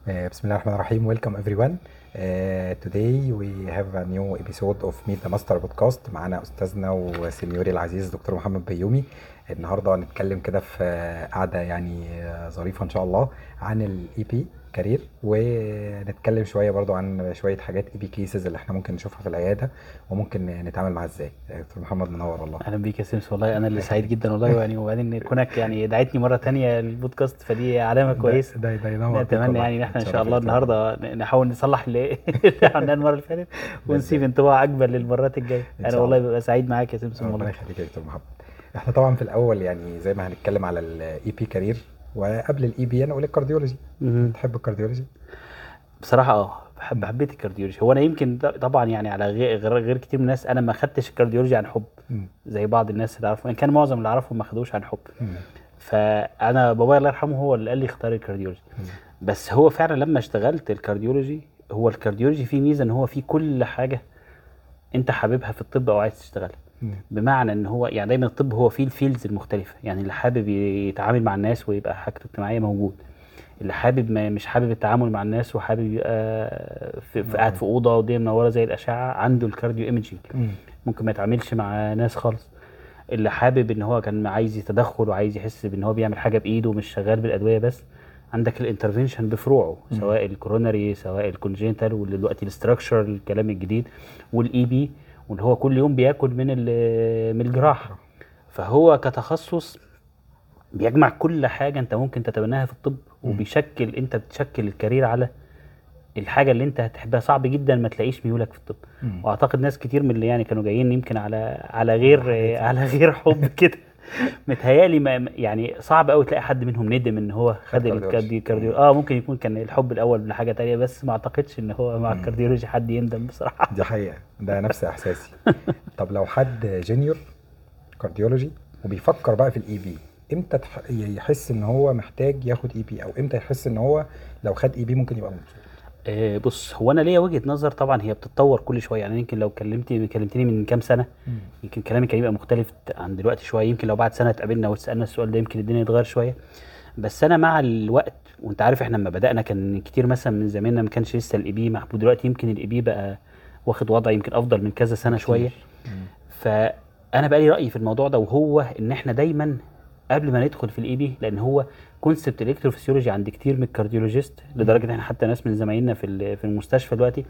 Uh, بسم الله الرحمن الرحيم welcome everyone uh, today we have a new episode of Meet the Master podcast معانا استاذنا وسينيوري العزيز دكتور محمد بيومي النهارده هنتكلم كده في قعده يعني ظريفه ان شاء الله عن الاي بي كارير ونتكلم شويه برضو عن شويه حاجات اي بي كيسز اللي احنا ممكن نشوفها في العياده وممكن نتعامل معاها ازاي دكتور محمد منور والله اهلا بيك يا سيمس والله انا اللي سعيد جدا والله يعني وبعدين كونك يعني دعيتني مره تانية للبودكاست فدي علامه كويسه ده ده ينور نتمنى يعني ان احنا ان شاء الله النهارده نحاول نصلح اللي عملناه المره اللي فاتت ونسيب انطباع اكبر للمرات الجايه انا والله ببقى سعيد معاك يا سيمس ربنا والله يخليك يا دكتور محمد احنا طبعا في الاول يعني زي ما هنتكلم على الاي بي كارير وقبل الاي بي انا اقول الكارديولوجي مهم. تحب الكارديولوجي بصراحه اه بحب حبيت الكارديولوجي هو انا يمكن ط- طبعا يعني على غير غير, غير كتير من الناس انا ما خدتش الكارديولوجي عن حب مم. زي بعض الناس اللي اعرفهم ان كان معظم اللي اعرفهم ما خدوش عن حب مم. فانا بابايا الله يرحمه هو اللي قال لي اختار الكارديولوجي مم. بس هو فعلا لما اشتغلت الكارديولوجي هو الكارديولوجي فيه ميزه ان هو فيه كل حاجه انت حاببها في الطب او عايز تشتغلها مم. بمعنى ان هو يعني دايما الطب هو فيه الفيلدز المختلفه يعني اللي حابب يتعامل مع الناس ويبقى حاجته اجتماعيه موجود اللي حابب ما مش حابب التعامل مع الناس وحابب يبقى في, في قاعد في اوضه ودي منوره زي الاشعه عنده الكارديو ايمجينج مم. ممكن ما يتعاملش مع ناس خالص اللي حابب ان هو كان عايز يتدخل وعايز يحس بان هو بيعمل حاجه بايده ومش شغال بالادويه بس عندك الانترفنشن بفروعه مم. سواء الكوروناري سواء الكونجنتال ودلوقتي الاستراكشر الكلام الجديد والاي بي واللي هو كل يوم بياكل من ال- من الجراحه فهو كتخصص بيجمع كل حاجه انت ممكن تتبناها في الطب مم. وبيشكل انت بتشكل الكارير على الحاجه اللي انت هتحبها صعب جدا ما تلاقيش ميولك في الطب مم. واعتقد ناس كتير من اللي يعني كانوا جايين يمكن على على غير على غير حب كده متهيألي ما يعني صعب قوي تلاقي حد منهم ندم ان هو خد كارديولوجي. الكارديو اه ممكن يكون كان الحب الاول لحاجه تانية بس ما اعتقدش ان هو مع مم. الكارديولوجي حد يندم بصراحه دي حقيقة ده نفس احساسي طب لو حد جونيور كارديولوجي وبيفكر بقى في الاي بي امتى تح- يحس ان هو محتاج ياخد اي بي او امتى يحس ان هو لو خد اي بي ممكن يبقى مبسوط آه بص هو انا ليا وجهه نظر طبعا هي بتتطور كل شويه يعني يمكن لو كلمتي كلمتني من كام سنه يمكن كلامي كان يبقى مختلف عن دلوقتي شويه يمكن لو بعد سنه اتقابلنا وسالنا السؤال ده يمكن الدنيا تتغير شويه بس انا مع الوقت وانت عارف احنا لما بدانا كان كتير مثلا من زماننا ما كانش لسه الاي بي محبوب دلوقتي يمكن الاي بي بقى واخد وضع يمكن افضل من كذا سنه شويه مم. فانا بقى لي راي في الموضوع ده وهو ان احنا دايما قبل ما ندخل في الاي بي لان هو كونسبت الالكتروفيسيولوجي عند كتير من الكارديولوجيست لدرجه ان احنا حتى ناس من زمايلنا في ال- في المستشفى دلوقتي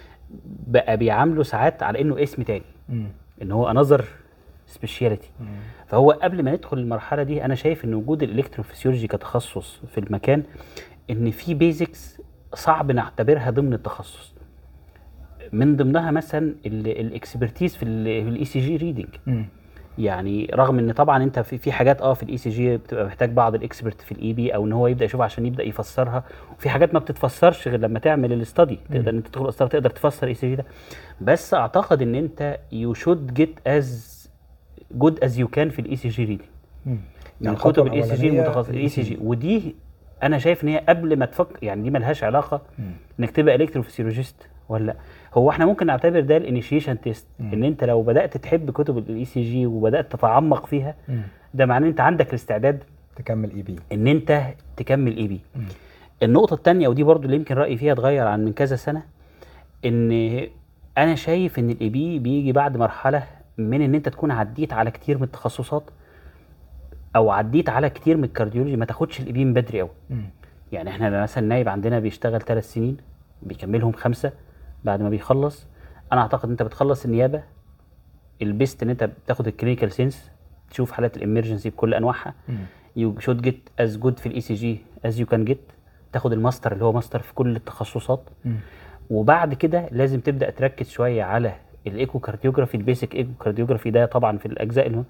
بقى بيعاملوا ساعات على انه اسم تاني مم. ان هو انذر سبيشاليتي مم. فهو قبل ما ندخل المرحله دي انا شايف ان وجود الالكتروفيسيولوجي كتخصص في المكان ان في بيزكس صعب نعتبرها ضمن التخصص من ضمنها مثلا الاكسبرتيز في الاي سي جي ريدنج مم. يعني رغم ان طبعا انت في في حاجات اه في الاي سي جي بتبقى محتاج بعض الاكسبرت في الاي بي او ان هو يبدا يشوف عشان يبدا يفسرها وفي حاجات ما بتتفسرش غير لما تعمل الاستادي تقدر انت تدخل الاستادي تقدر تفسر اي سي جي ده بس اعتقد ان انت يو شود جيت از جود از يو كان في الاي سي جي ريدنج مم. من يعني كتب الخطوة الاي سي جي الأولانية المتخصص الاي سي جي ودي انا شايف ان هي قبل ما تفكر يعني دي ملهاش علاقه مم. انك تبقى الكتروفيسيولوجيست ولا لا هو احنا ممكن نعتبر ده الانيشيشن تيست مم. ان انت لو بدات تحب كتب الاي سي جي وبدات تتعمق فيها مم. ده معناه ان انت عندك الاستعداد تكمل اي بي ان انت تكمل اي بي مم. النقطه الثانيه ودي برضو اللي يمكن رايي فيها اتغير عن من كذا سنه ان انا شايف ان الاي بي بيجي بعد مرحله من ان انت تكون عديت على كتير من التخصصات او عديت على كتير من الكارديولوجي ما تاخدش الاي بي من بدري قوي مم. يعني احنا مثلا نايب عندنا بيشتغل ثلاث سنين بيكملهم خمسه بعد ما بيخلص انا اعتقد انت بتخلص النيابه البيست ان انت بتاخد الكلينيكال سينس تشوف حالات الامرجنسي بكل انواعها مم. يو شود جيت از جود في الاي سي جي از يو كان جيت تاخد الماستر اللي هو ماستر في كل التخصصات مم. وبعد كده لازم تبدا تركز شويه على الايكو كارديوجرافي البيسك ايكو كارديوجرافي ده طبعا في الاجزاء اللي هو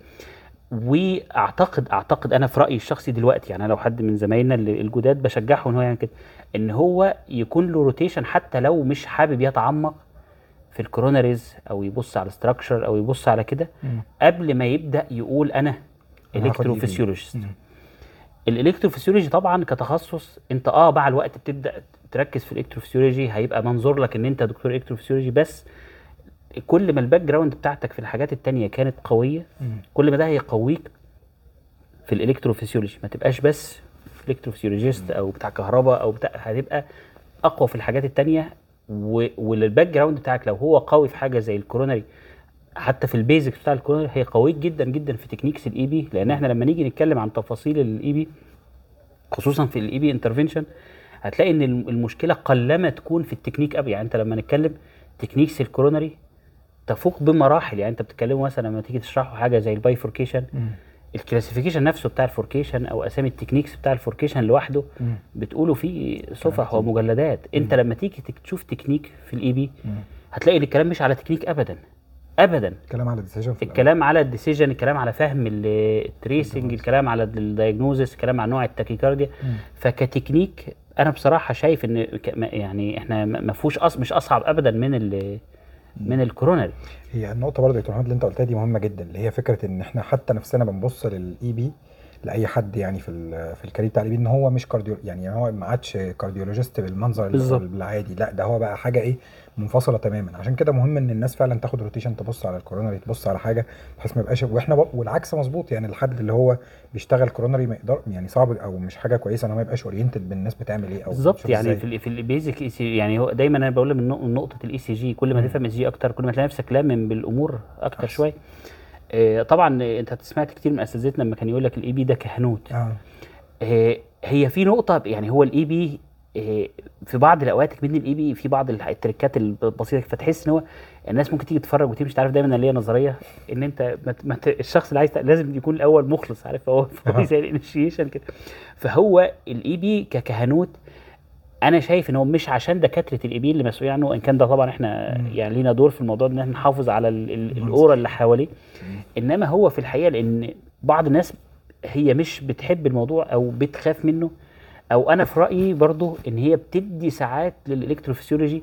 واعتقد اعتقد انا في رايي الشخصي دلوقتي يعني انا لو حد من زمايلنا اللي- الجداد بشجعه ان هو يعمل كده ان هو يكون له روتيشن حتى لو مش حابب يتعمق في الكوروناريز او يبص على ستراكشر او يبص على كده مم. قبل ما يبدا يقول انا أنا هاخد الكتروفيسيولوجيست مم. الالكتروفيسيولوجي طبعا كتخصص انت اه مع الوقت بتبدا تركز في الالكتروفيسيولوجي هيبقى منظور لك ان انت دكتور الكتروفيسيولوجي بس كل ما الباك جراوند بتاعتك في الحاجات التانية كانت قويه مم. كل ما ده هيقويك في الالكتروفيسيولوجي ما تبقاش بس الكتروفيسيولوجيست او بتاع كهرباء او بتاع هتبقى اقوى في الحاجات التانية و- والباك جراوند بتاعك لو هو قوي في حاجه زي الكورونري حتى في البيزكس بتاع الكورونري هي قوي جدا جدا في تكنيكس الاي بي لان احنا لما نيجي نتكلم عن تفاصيل الاي بي خصوصا في الاي بي انترفنشن هتلاقي ان الم- المشكله قلما تكون في التكنيك ابي يعني انت لما نتكلم تكنيكس الكورونري تفوق بمراحل يعني انت بتتكلموا مثلا لما تيجي تشرحوا حاجه زي البايفوركيشن الكلاسيفيكيشن نفسه بتاع الفوركيشن او اسامي التكنيكس بتاع الفوركيشن لوحده مم. بتقولوا فيه صفح كتير. ومجلدات انت لما تيجي تك- تشوف تكنيك في الاي بي هتلاقي ان الكلام مش على تكنيك ابدا ابدا الكلام على الديسيجن في الأول. الكلام على الديسيجن الكلام على فهم ال- التريسنج الكلام على الدايجنوزس الكلام على نوع التاكيكارديا مم. فكتكنيك انا بصراحه شايف ان ك- ما- يعني احنا ما ما فيهوش أص... مش اصعب ابدا من ال من الكورونري هي النقطة برضه يا دكتور محمد اللي انت قلتها دي مهمة جدا اللي هي فكرة ان احنا حتى نفسنا بنبص للاي بي لاي حد يعني في ال- في الكارير بتاع الاي بي ان هو مش كارديو يعني هو ما عادش كارديولوجيست بالمنظر اللي هو بالظبط. العادي لا ده هو بقى حاجة ايه منفصلة تماما عشان كده مهم ان الناس فعلا تاخد روتيشن تبص على الكورونري تبص على حاجة بحيث ما يبقاش واحنا ب... والعكس مظبوط يعني الحد اللي هو بيشتغل كورونري ما يقدر يعني صعب او مش حاجة كويسة ان هو ما يبقاش اورينتد بالناس بتعمل ايه او بالظبط بتشوف يعني ازاي. في ال في البيزك اي سي يعني هو دايما انا بقول من نق- من نقطه الاي سي جي كل ما مم. تفهم اي جي اكتر كل ما تلاقي نفسك لامم بالامور اكتر أحسن. شويه آه، طبعا آه، انت سمعت كتير من اساتذتنا لما كان يقول لك الاي بي ده كهنوت اه آه، هي في نقطه يعني هو الاي بي في بعض الاوقات من الاي بي في بعض الح- التريكات البسيطه فتحس ان هو الناس ممكن تيجي تتفرج وتمشي تعرف دايما اللي هي نظريه ان انت ما ت- ما ت- الشخص اللي عايز ت- لازم يكون الاول مخلص عارف هو أها. هو زي الانيشيشن كده فهو الاي بي ككهنوت انا شايف ان هو مش عشان دكاتره الاي بي اللي مسؤولين عنه ان كان ده طبعا احنا مم. يعني لينا دور في الموضوع ده ان احنا نحافظ على ال- ال- المنظر. الاورا اللي حواليه انما هو في الحقيقه لان بعض الناس هي مش بتحب الموضوع او بتخاف منه او انا في رايي برضو ان هي بتدي ساعات للالكتروفيسيولوجي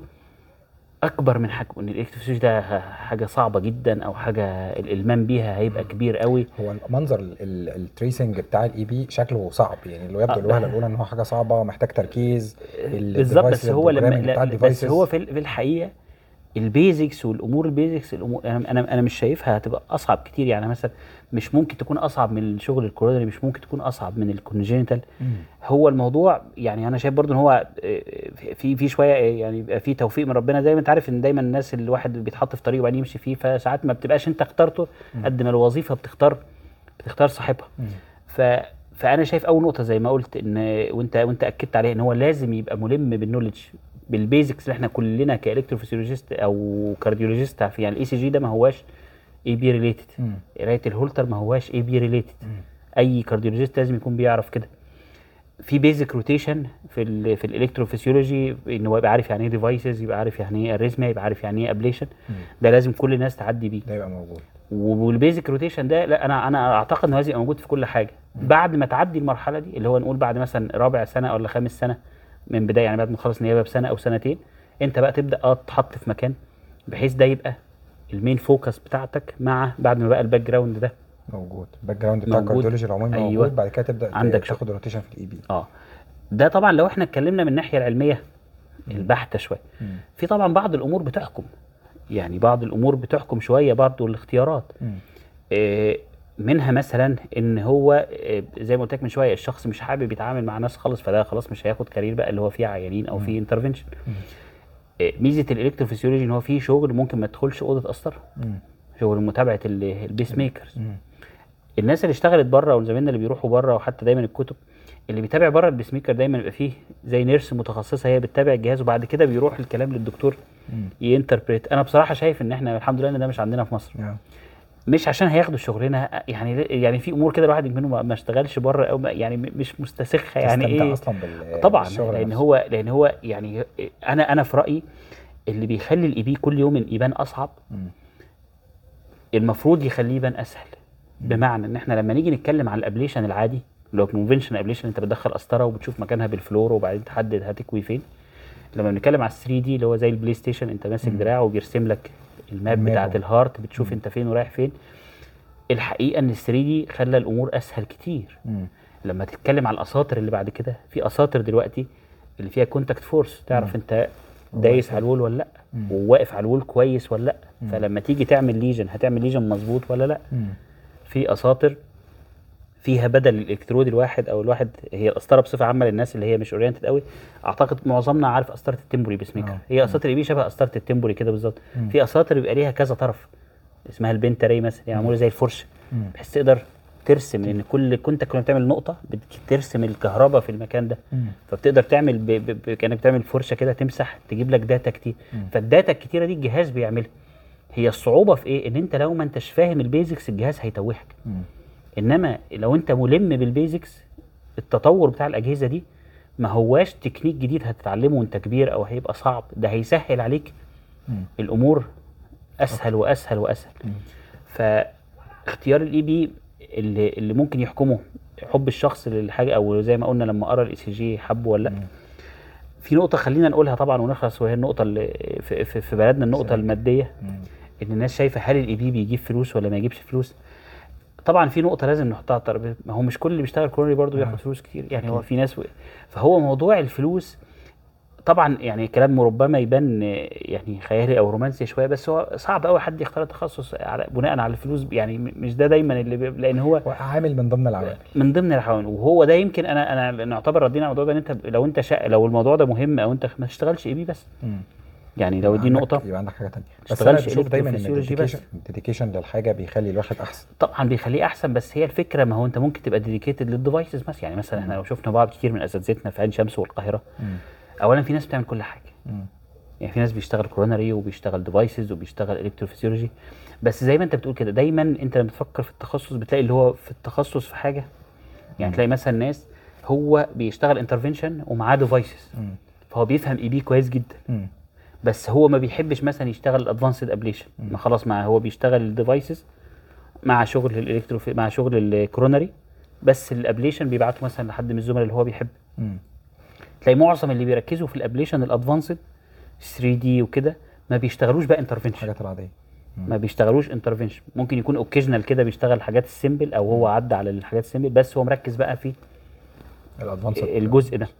اكبر من حجمه ان الالكتروفيسيولوجي ده حاجه صعبه جدا او حاجه الالمام بيها هيبقى كبير قوي هو المنظر ال- ال- التريسنج بتاع الاي بي شكله صعب يعني اللي يبدو آه. الوهله الاولى ان هو حاجه صعبه محتاج تركيز ال- بالظبط بس الdevices هو لما الprogramming بتاع لا بس الdevices. هو في في الحقيقه البيزكس والامور البيزكس الامور انا انا انا مش شايفها هتبقى اصعب كتير يعني مثلا مش ممكن تكون اصعب من الشغل الكورونري مش ممكن تكون اصعب من الكونجينيتال مم. هو الموضوع يعني انا شايف برضو ان هو آه، في في شويه آه، يعني بيبقى في توفيق من ربنا زي ما انت عارف ان دايما الناس اللي الواحد بيتحط في طريق وبعدين يمشي فيه فساعات ما بتبقاش انت اخترته قد ما الوظيفه بتختار بتختار صاحبها مم. ف فانا شايف اول نقطه زي ما قلت ان وانت وانت اكدت عليها ان هو لازم يبقى ملم بالنولج بالبيزكس اللي احنا كلنا كالكتروفيسيولوجيست او كارديولوجيست عارفين يعني الاي سي جي ده ما هواش اي بي ريليتد مم. قرايه الهولتر ما هواش اي بي ريليتد مم. اي كارديولوجيست لازم يكون بيعرف كده في بيزك روتيشن في ال في الالكتروفيسيولوجي ان هو يبقى عارف يعني ايه ديفايسز يبقى عارف يعني ايه اريزميا يبقى عارف يعني ايه ابليشن مم. ده لازم كل الناس تعدي بيه ده يبقى موجود والبيزك روتيشن ده لا انا انا اعتقد انه لازم يبقى موجود في كل حاجه بعد ما تعدي المرحله دي اللي هو نقول بعد مثلا رابع سنه ولا خامس سنه من بدايه يعني بعد ما تخلص نيابه بسنه او سنتين انت بقى تبدا اه تتحط في مكان بحيث ده يبقى المين فوكس بتاعتك مع بعد ما بقى الباك جراوند ده موجود الباك جراوند بتاع موجود. الكارديولوجي العمومي أيوة. موجود بعد كده تبدا عندك تاخد روتيشن في الاي بي اه ده طبعا لو احنا اتكلمنا من الناحيه العلميه البحته شويه في طبعا بعض الامور بتحكم يعني بعض الامور بتحكم شويه برضه الاختيارات آه، منها مثلا ان هو آه، زي ما قلت لك من شويه الشخص مش حابب يتعامل مع ناس خالص فده خلاص مش هياخد كارير بقى اللي هو فيه عيانين او فيه انترفنشن ميزه الالكتروفيسيولوجي ان هو فيه شغل ممكن ما تدخلش اوضه قسطره شغل متابعه ال- البيس ميكرز الناس اللي اشتغلت بره وزمايلنا اللي بيروحوا بره وحتى دايما الكتب اللي بيتابع بره البيس ميكر دايما يبقى فيه زي نيرس متخصصه هي بتتابع الجهاز وبعد كده بيروح الكلام للدكتور ينتربريت انا بصراحه شايف ان احنا الحمد لله ان ده مش عندنا في مصر مش عشان هياخدوا شغلنا يعني يعني في امور كده الواحد يمكن ما ما اشتغلش بره او ما- يعني م- مش مستسخه يعني ايه اصلا بال طبعا بالشغل لان نفسه. هو لان هو يعني انا انا في رايي اللي بيخلي الاي بي كل يوم يبان اصعب مم. المفروض يخليه يبان اسهل بمعنى ان احنا لما نيجي نتكلم على الابليشن العادي اللي هو كونفنشن ابليشن انت بتدخل قسطره وبتشوف مكانها بالفلور وبعدين تحدد هتكوي فين لما بنتكلم على 3 دي اللي هو زي البلاي ستيشن انت ماسك مم. دراع وبيرسم لك الماب الماب بتاعت أهو. الهارت بتشوف مم. انت فين ورايح فين الحقيقه ان ال 3 دي خلى الامور اسهل كتير مم. لما تتكلم على الاساطر اللي بعد كده في اساطر دلوقتي اللي فيها كونتاكت فورس تعرف مم. انت دايس على الوول ولا لا مم. وواقف على الوول كويس ولا لا مم. فلما تيجي تعمل ليجن هتعمل ليجن مظبوط ولا لا مم. في اساطر فيها بدل الالكترود الواحد او الواحد هي القسطره بصفه عامه للناس اللي هي مش اورينتد قوي اعتقد معظمنا عارف قسطره التمبوري بيس ميكر آه. هي قسطره الاي بي شبه قسطره التمبوري كده بالظبط مم. في قساطر بيبقى ليها كذا طرف اسمها البنتا ري مثلا يعني معموله زي الفرشه مم. بحيث تقدر ترسم لان كل كنت كل ما بتعمل نقطه بترسم الكهرباء في المكان ده مم. فبتقدر تعمل ب... ب... ب... كانك بتعمل فرشه كده تمسح تجيب لك داتا كتير مم. فالداتا الكتيره دي الجهاز بيعملها هي الصعوبه في ايه ان انت لو ما انتش فاهم البيزكس الجهاز هيتوهك مم. انما لو انت ملم بالبيزكس التطور بتاع الاجهزه دي ما هواش تكنيك جديد هتتعلمه وانت كبير او هيبقى صعب ده هيسهل عليك مم. الامور اسهل واسهل واسهل مم. فاختيار الاي بي اللي, اللي ممكن يحكمه حب الشخص للحاجه او زي ما قلنا لما قرا الاي سي جي حبه ولا لا مم. في نقطه خلينا نقولها طبعا ونخلص وهي النقطه اللي في, في, في بلدنا النقطه سلام. الماديه مم. ان الناس شايفه هل الاي بي بيجيب فلوس ولا ما يجيبش فلوس طبعا في نقطه لازم نحطها على الترابيزه ما هو مش كل اللي بيشتغل كورونري برضه آه. بياخد فلوس كتير يعني هو أكيد. في ناس و... فهو موضوع الفلوس طبعا يعني كلام ربما يبان آه، يعني خيالي او رومانسي شويه بس هو صعب قوي حد يختار تخصص على بناء على الفلوس يعني م- مش ده دايما اللي بي... لان هو هو عامل من ضمن العوامل من ضمن العوامل وهو ده يمكن انا انا نعتبر ردينا على الموضوع ده ان انت لو انت شا... لو الموضوع ده مهم او انت ما تشتغلش اي بي بس مم. يعني لو دي عندك- نقطه يبقى عندك حاجه تانية بس تشتغلش انا بشوف دايما ان إلكتروفيسيولوجي بس. الديديكيشن الديديكيشن للحاجه بيخلي الواحد احسن طبعا بيخليه احسن بس هي الفكره ما هو انت ممكن تبقى ديديكيتد للديفايسز مثلا يعني مثلا احنا لو شفنا بعض كتير من اساتذتنا في عين شمس والقاهره مم. اولا في ناس بتعمل كل حاجه مم. يعني في ناس بيشتغل كورونري وبيشتغل ديفايسز وبيشتغل الكتروفيسيولوجي بس زي ما انت بتقول كده دايما انت لما بتفكر في التخصص بتلاقي اللي هو في التخصص في حاجه يعني مم. تلاقي مثلا ناس هو بيشتغل انترفنشن ومعاه ديفايسز مم. فهو بيفهم اي بي كويس جدا مم. بس هو ما بيحبش مثلا يشتغل الادفانسد ابليشن مم. ما خلاص مع هو بيشتغل الديفايسز مع شغل الالكترو مع شغل الكورونري بس الابليشن بيبعته مثلا لحد من الزملاء اللي هو بيحب مم. تلاقي معظم اللي بيركزوا في الابليشن الادفانسد 3 دي وكده ما بيشتغلوش بقى انترفنشن الحاجات العاديه مم. ما بيشتغلوش انترفنشن ممكن يكون اوكيجنال كده بيشتغل حاجات السيمبل او هو عدى على الحاجات السيمبل بس هو مركز بقى في الادفانسد الجزء ده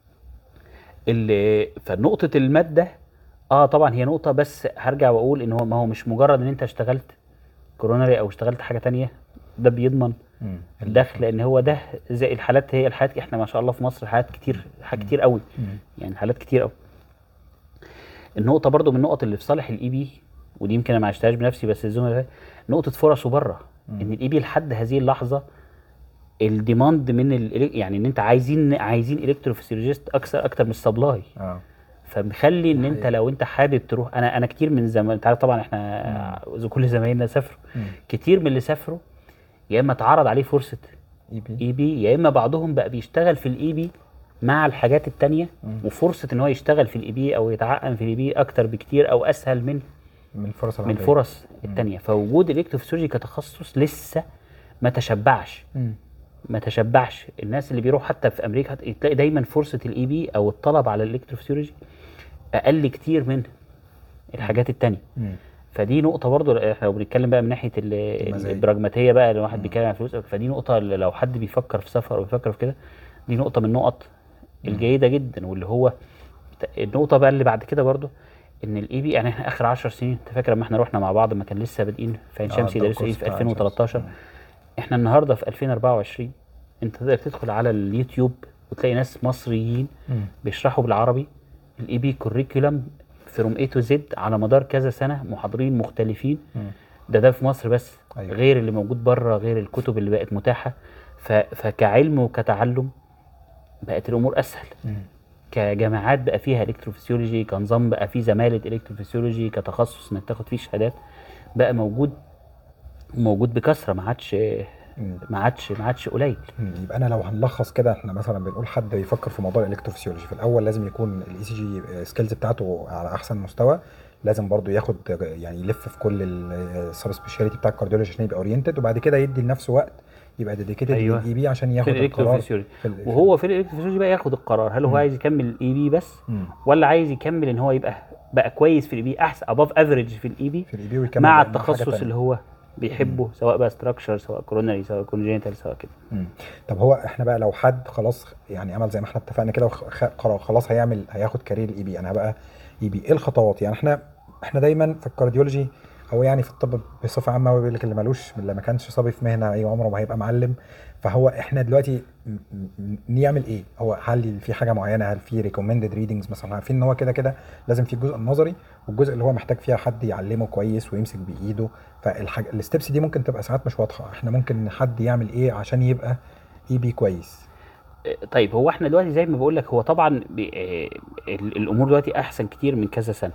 اللي فنقطة المادة اه طبعا هي نقطة بس هرجع واقول ان هو ما هو مش مجرد ان انت اشتغلت كورونري او اشتغلت حاجة تانية ده بيضمن مم. الدخل لان هو ده زي الحالات هي الحالات احنا ما شاء الله في مصر حالات كتير حالات كتير قوي مم. يعني حالات كتير قوي النقطة برضو من النقط اللي في صالح الاي بي ودي يمكن انا ما عشتهاش بنفسي بس الزملاء نقطة فرصه بره مم. ان الاي بي لحد هذه اللحظة الديماند من ال يعني ان انت عايزين عايزين الكتروفيسيولوجيست اكثر اكتر من السبلاي اه فمخلي ان ده انت حقيقي. لو انت حابب تروح انا انا كتير من زمان انت عارف طبعا احنا كل زمايلنا سافروا مم. كتير من اللي سافروا يا اما اتعرض عليه فرصه اي بي اي بي يا اما بعضهم بقى بيشتغل في الاي بي مع الحاجات التانية مم. وفرصه ان هو يشتغل في الاي بي او يتعقم في الاي بي اكتر بكتير او اسهل من من الفرص من العاديه الفرص التانية فوجود الالكتروفيسيولوجي كتخصص لسه ما تشبعش مم. ما تشبعش الناس اللي بيروح حتى في امريكا هت- تلاقي دايما فرصه الاي بي او الطلب على الالكتروفيسيولوجي اقل كتير من الحاجات التانية مم. فدي نقطه برضو احنا لو بنتكلم بقى من ناحيه ال- المزايا. البراجماتيه بقى لو واحد مم. بيتكلم عن فلوس فدي نقطه اللي لو حد بيفكر في سفر او بيفكر في كده دي نقطه من النقط الجيده جدا واللي هو النقطه بقى اللي بعد كده برضو ان الاي بي يعني احنا اخر 10 سنين انت فاكر لما احنا رحنا مع بعض ما كان لسه بادئين في عين آه، شمس ده يدرسوا ايه الكورس في بتاع عين شمس. 2013 مم. احنا النهارده في 2024 انت تقدر تدخل على اليوتيوب وتلاقي ناس مصريين مم. بيشرحوا بالعربي الاي بي كوريكولم فروم اي تو زد على مدار كذا سنه محاضرين مختلفين مم. ده ده في مصر بس أيوة. غير اللي موجود بره غير الكتب اللي بقت متاحه ف... فكعلم وكتعلم بقت الامور اسهل مم. كجامعات بقى فيها الكتروفيسيولوجي كنظام بقى فيه زماله الكتروفيسيولوجي كتخصص انك تاخد فيه شهادات بقى موجود موجود بكثره ما عادش مم. ما عادش ما عادش قليل مم. يبقى انا لو هنلخص كده احنا مثلا بنقول حد بيفكر في موضوع الالكتروفيسيولوجي في الاول لازم يكون الاي سي جي سكيلز بتاعته على احسن مستوى لازم برضو ياخد يعني يلف في كل السب سبيشاليتي بتاع الكارديولوجي عشان يبقى اورينتد وبعد كده يدي لنفسه وقت يبقى ديديكيتد أيوة. للاي بي عشان في ياخد القرار الالكتروفيسيولوجي في ال- وهو في الالكتروفيسيولوجي بقى ياخد القرار هل هو مم. عايز يكمل الاي بي بس مم. ولا عايز يكمل ان هو يبقى بقى كويس في الاي بي احسن اباف افريج في الاي بي في الاي بي ويكمل مع بقى حاجة التخصص تانية. اللي هو بيحبه سواء بقى ستراكشر سواء كورونري سواء كونجينيتال سواء كده مم. طب هو احنا بقى لو حد خلاص يعني عمل زي ما احنا اتفقنا كده وقرر خلاص هيعمل هياخد كارير الاي بي انا بقى اي بي ايه الخطوات يعني احنا احنا دايما في الكارديولوجي او يعني في الطب بصفه عامه هو بيقول لك اللي ملوش اللي ما كانش صبي في مهنه اي عمره ما هيبقى معلم فهو احنا دلوقتي م- م- نعمل ايه هو هل في حاجه معينه هل في ريكومندد ريدنجز مثلا عارفين ان هو كده كده لازم في الجزء النظري والجزء اللي هو محتاج فيها حد يعلمه كويس ويمسك بايده فالحاجه الستبس دي ممكن تبقى ساعات مش واضحه احنا ممكن حد يعمل ايه عشان يبقى اي بي كويس طيب هو احنا دلوقتي زي ما بقول لك هو طبعا بي- آه، ال- الامور دلوقتي احسن كتير من كذا سنه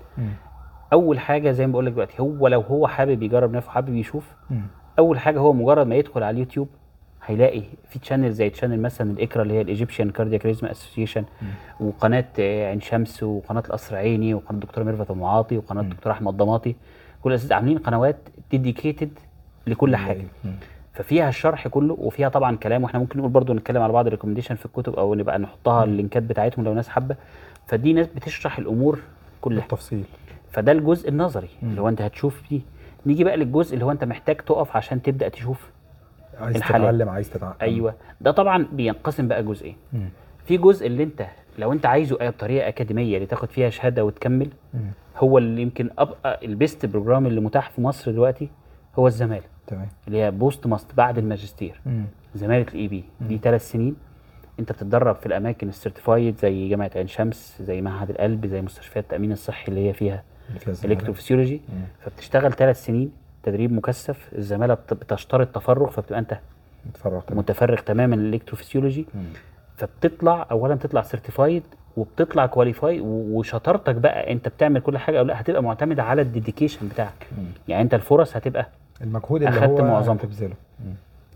اول حاجه زي ما بقول لك دلوقتي هو لو هو حابب يجرب نفسه حابب يشوف اول حاجه هو مجرد ما يدخل على اليوتيوب هيلاقي في تشانل زي تشانل مثلا الاكرا اللي هي الايجيبشن كاردياك ريزم اسوسيشن وقناه آه، عين شمس وقناه القصر عيني وقناه الدكتور ميرفت المعاطي وقناه مم. الدكتور احمد ضماطي كل الاساتذه عاملين قنوات ديديكيتد لكل حاجه مم. ففيها الشرح كله وفيها طبعا كلام واحنا ممكن نقول برضو نتكلم على بعض الريكومنديشن في الكتب او نبقى نحطها اللينكات بتاعتهم لو ناس حابه فدي ناس بتشرح الامور كلها بالتفصيل فده الجزء النظري مم. اللي هو انت هتشوف فيه نيجي بقى للجزء اللي هو انت محتاج تقف عشان تبدا تشوف عايز الحالات. تتعلم عايز تتعلم ايوه ده طبعا بينقسم بقى جزئين مم. في جزء اللي انت لو انت عايزه أي بطريقه اكاديميه اللي تاخد فيها شهاده وتكمل مم. هو اللي يمكن ابقى البيست بروجرام اللي متاح في مصر دلوقتي هو الزماله تمام اللي هي بوست ماست بعد الماجستير مم. زماله الاي بي دي ثلاث سنين انت بتتدرب في الاماكن السيرتيفايد زي جامعه عين شمس زي معهد القلب زي مستشفيات التامين الصحي اللي هي فيها اللي فيها الزمالة. الكتروفسيولوجي مم. فبتشتغل ثلاث سنين تدريب مكثف الزماله بت- بتشترط تفرغ فبتبقى انت اتفرج تمام. متفرغ تماما للالكتروفسيولوجي مم. فبتطلع اولا بتطلع سيرتيفايد وبتطلع كواليفاي وشطارتك بقى انت بتعمل كل حاجه او لا هتبقى معتمده على الديديكيشن بتاعك مم. يعني انت الفرص هتبقى المجهود اللي أخدت هو معظمها. هتبذله مم.